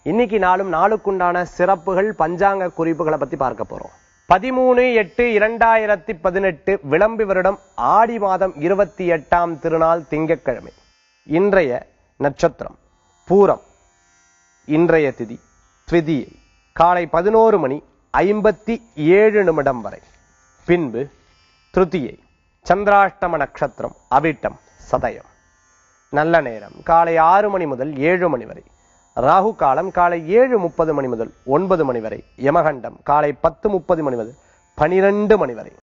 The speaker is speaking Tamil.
இன்னைக்கு நாளும் நாளுக்குண்டான சிறப்புகள் பஞ்சாங்க குறிப்புகளை பத்தி பார்க்க போறோம் பதிமூணு எட்டு இரண்டாயிரத்தி பதினெட்டு விளம்பி வருடம் ஆடி மாதம் இருபத்தி எட்டாம் திருநாள் திங்கட்கிழமை இன்றைய நட்சத்திரம் பூரம் இன்றைய திதி த்விதியை காலை பதினோரு மணி ஐம்பத்தி ஏழு நிமிடம் வரை பின்பு திருத்தியை சந்திராஷ்டம நட்சத்திரம் அவிட்டம் சதயம் நல்ல நேரம் காலை ஆறு மணி முதல் ஏழு மணி வரை ராகு காலம் காலை ஏழு முப்பது மணி முதல் ஒன்பது மணி வரை யமகண்டம் காலை பத்து முப்பது மணி முதல் பனிரெண்டு மணி வரை